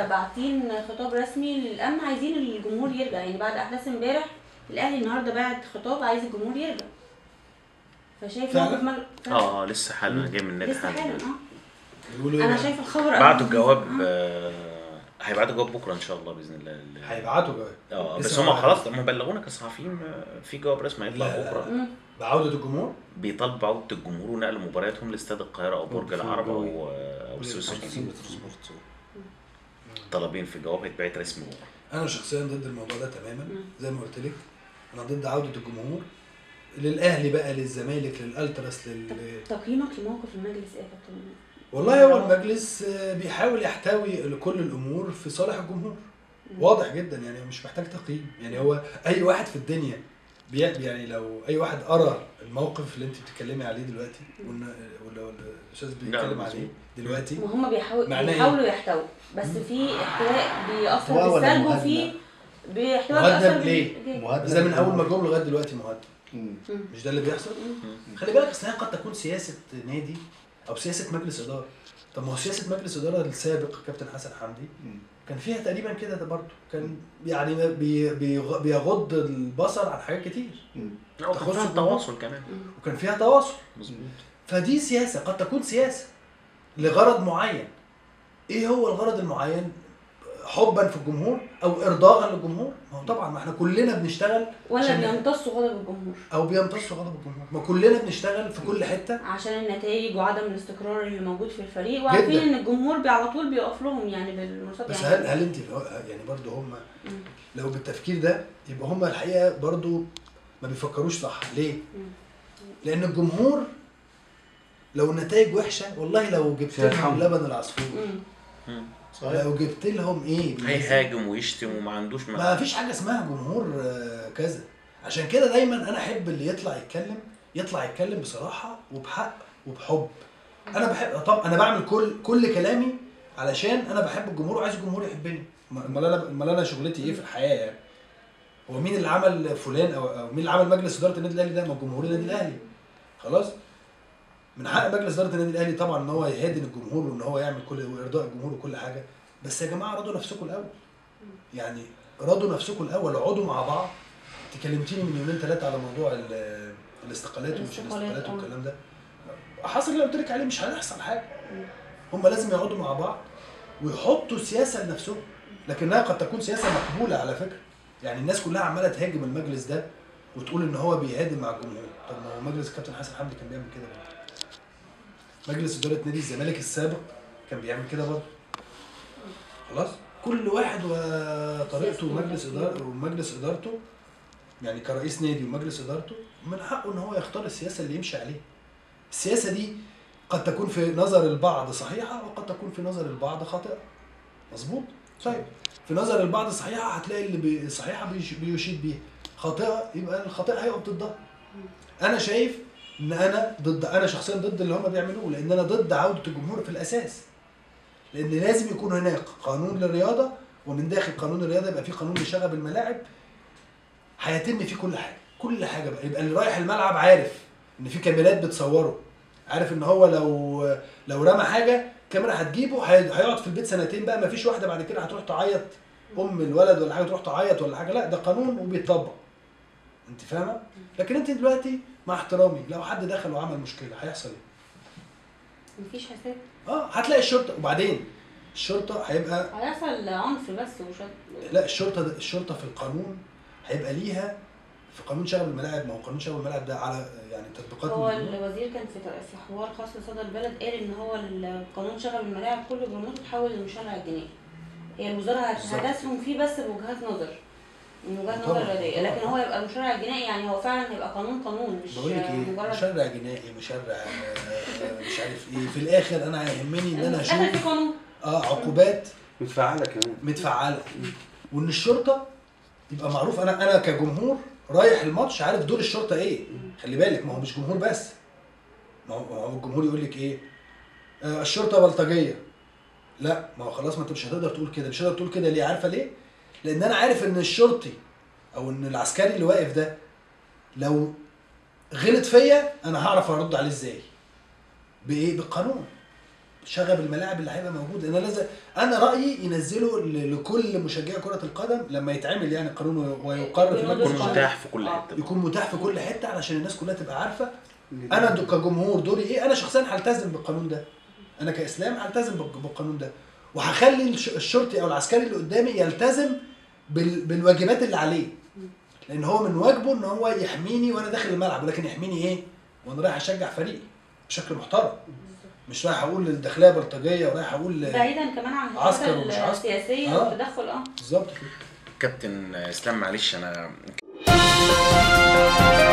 باعتين خطاب رسمي للامن عايزين الجمهور يرجع يعني بعد احداث امبارح الاهلي النهارده بعت خطاب عايز الجمهور يرجع فشايف فعلا؟ موقف مج... اه لسه حالا جاي من النادي لسه حالا حالا اه بيقولوا ايه انا بقى؟ شايفه الخبر بعتوا قبل- الجواب آه. آه، هيبعتوا جواب بكره ان شاء الله باذن الله هيبعتوا جواب اه لسه بس هم ما خلاص هم بلغونا كصحفيين آه، في جواب رسمي هيطلع لا، لا، بكره مم. بعودة الجمهور بيطالب بعودة الجمهور ونقل مبارياتهم لاستاد القاهرة أو برج في العرب أو الجوي. أو السويس الجديد. طلبين في الجواب هيتبعت رسمي بكرة انا شخصيا ضد الموضوع ده تماما مم. زي ما قلت لك انا ضد عودة الجمهور للاهلي بقى للزمالك للالتراس لل تقييمك لموقف المجلس ايه يا كابتن والله هو المجلس آه، بيحاول يحتوي كل الامور في صالح الجمهور واضح جدا يعني مش محتاج تقييم يعني هو اي واحد في الدنيا بي- يعني لو اي واحد قرا الموقف اللي انت بتتكلمي عليه دلوقتي ولا ولا ولا الاستاذ بيتكلم مظبوط. عليه دلوقتي وهم بيحاول معناه إيه؟ بيحاولوا يحتووا بس في احتواء بيأثر احتواء ولا بالسلب مهادنة؟ وفي باحتواء مهدد بيأثر ليه؟ بالإيجاب. مهدد بس ده من اول ما جم لغايه دلوقتي مهدد مم. مش ده اللي بيحصل خلي بالك اصل هي قد تكون سياسه نادي او سياسه مجلس اداره طب ما هو سياسه مجلس اداره السابق كابتن حسن حمدي مم. كان فيها تقريبا كده ده برضه كان يعني بي بيغ- بيغض البصر عن حاجات كتير مم. أو تخص كان فيها الجمهور. تواصل كمان وكان فيها تواصل مظبوط فدي سياسه قد تكون سياسه لغرض معين ايه هو الغرض المعين حبا في الجمهور او ارضاء للجمهور ما هو طبعا ما احنا كلنا بنشتغل ولا عشان- بيمتصوا غضب الجمهور او بيمتصوا غضب الجمهور ما كلنا بنشتغل في كل حته عشان النتائج وعدم الاستقرار اللي موجود في الفريق وعارفين جداً. ان الجمهور بي- على طول بيقف لهم يعني بالمنصات بس يعني هل هل انت يعني برضو هم مم. لو بالتفكير ده يبقى هم الحقيقه برضو ما بيفكروش صح ليه؟ مم. لان الجمهور لو النتائج وحشه والله لو جبت لهم هيرحمهم. لبن العصفور مم. مم. صحيح لو جبت لهم ايه هيهاجم ويشتم وما عندوش ما فيش حاجه اسمها جمهور آه، كذا عشان كده دايما انا احب اللي يطلع يتكلم يطلع يتكلم بصراحه وبحق وبحب انا بحب طب انا بعمل كل كل كلامي علشان انا بحب الجمهور وعايز الجمهور يحبني ما- امال انا امال انا شغلتي ايه في الحياه يعني هو مين اللي عمل فلان او, أو مين اللي عمل مجلس اداره النادي الاهلي ده ما جمهور النادي الاهلي خلاص من حق مجلس اداره النادي الاهلي طبعا ان هو يهادن الجمهور وان هو يعمل كل وارضاء الجمهور وكل حاجه بس يا جماعه رضوا نفسكم الاول يعني رضوا نفسكم الاول اقعدوا مع بعض انت كلمتيني من يومين ثلاثه على موضوع ال- الاستقالات ومش الاستقالات، الاستقالات اه. والكلام ده حصل اللي قلت لك عليه مش هيحصل حاجه هم لازم يقعدوا مع بعض ويحطوا سياسه لنفسهم لكنها قد تكون سياسه مقبوله على فكره يعني الناس كلها عماله تهاجم المجلس ده وتقول ان هو بيهاجم مع الجمهور طب ما هو مجلس الكابتن حسن حمدي كان بيعمل كده برضه مجلس اداره نادي الزمالك السابق كان بيعمل كده برضه خلاص كل واحد وطريقته سياسته ومجلس وتفكيره. ادارته ومجلس ادارته يعني كرئيس نادي ومجلس ادارته من حقه ان هو يختار السياسه اللي يمشي عليها السياسه دي قد تكون في نظر البعض صحيحه وقد تكون في نظر البعض خاطئه مظبوط طيب في نظر البعض صحيحه هتلاقي اللي بي- صحيحه بيش- بيشيد بيها خاطئه يبقى الخاطئه هيقف ضدها انا شايف ان انا ضد انا شخصيا ضد اللي هم بيعملوه لان انا ضد عوده الجمهور في الاساس لان لازم يكون هناك قانون للرياضه ومن داخل قانون الرياضه يبقى في قانون لشغب الملاعب هيتم فيه كل حاجه كل حاجه بقى يبقى اللي رايح الملعب عارف ان في كاميرات بتصوره عارف ان هو لو لو رمى حاجه كاميرا هتجيبه هي- هيقعد في البيت سنتين بقى مفيش واحده بعد كده هتروح تعيط ام الولد ولا حاجه تروح تعيط ولا حاجه لا ده قانون وبيتطبق انت فاهمه لكن انت دلوقتي مع احترامي لو حد دخل وعمل مشكله هيحصل ايه مفيش حساب اه هتلاقي الشرطه وبعدين الشرطه هيبقى هيحصل عنف بس وشد لا الشرطه ده الشرطه في القانون هيبقى ليها في قانون شغب الملاعب ما هو قانون شغب الملاعب ده على يعني تطبيقات هو من القانون. الوزير كان في في حوار خاص لصدى البلد قال ان هو القانون شغل الملاعب كله جرمته تحول للمشرع الجنائي هي الوزاره هت- بالظبط. هتسهم فيه بس بوجهات نظر من وجهات نظر طبعاً، رياضيه طبعاً. لكن هو يبقى المشرع الجنائي يعني هو فعلا هيبقى قانون قانون مش بقول لك ايه مجرد مشرع جنائي مشرع آه، مش عارف ايه في الاخر انا هيهمني ان انا في الآخر اشوف في قانون اه عقوبات متفعله كمان متفعله وان الشرطه يبقى معروف انا انا كجمهور رايح الماتش عارف دور الشرطه ايه خلي بالك ما هو مش جمهور بس ما هو ما هو الجمهور يقول لك ايه آه الشرطه بلطجيه لا ما هو خلاص ما انت مش هتقدر تقول كده مش هتقدر تقول كده ليه عارفه ليه لان انا عارف ان الشرطي او ان العسكري اللي واقف ده لو غلط فيا انا هعرف ارد عليه ازاي بايه بالقانون شغب الملاعب اللي هيبقى موجود انا لازم انا رايي ينزلوا ل- لكل مشجعي كره القدم لما يتعمل يعني القانون وي- ويقرر في يكون مجلس يكون بالظبط. الشعب متاح في كل آه. حته يكون متاح في كل حته علشان الناس كلها تبقى عارفه انا دو- كجمهور دوري ايه انا شخصيا هلتزم بالقانون ده انا كاسلام هلتزم بالق- بالقانون ده وهخلي الش- الشرطي او العسكري اللي قدامي يلتزم بال... بالواجبات اللي عليه لان هو من واجبه ان هو يحميني وانا داخل الملعب ولكن يحميني ايه وانا رايح اشجع فريقي بشكل محترم مش رايح اقول الداخليه بلطجيه ورايح اقول بعيدا كمان عن عسكر الحاجات ومش عسكر. السياسيه آه. والتدخل اه آه. بالظبط كده كابتن اسلام معلش انا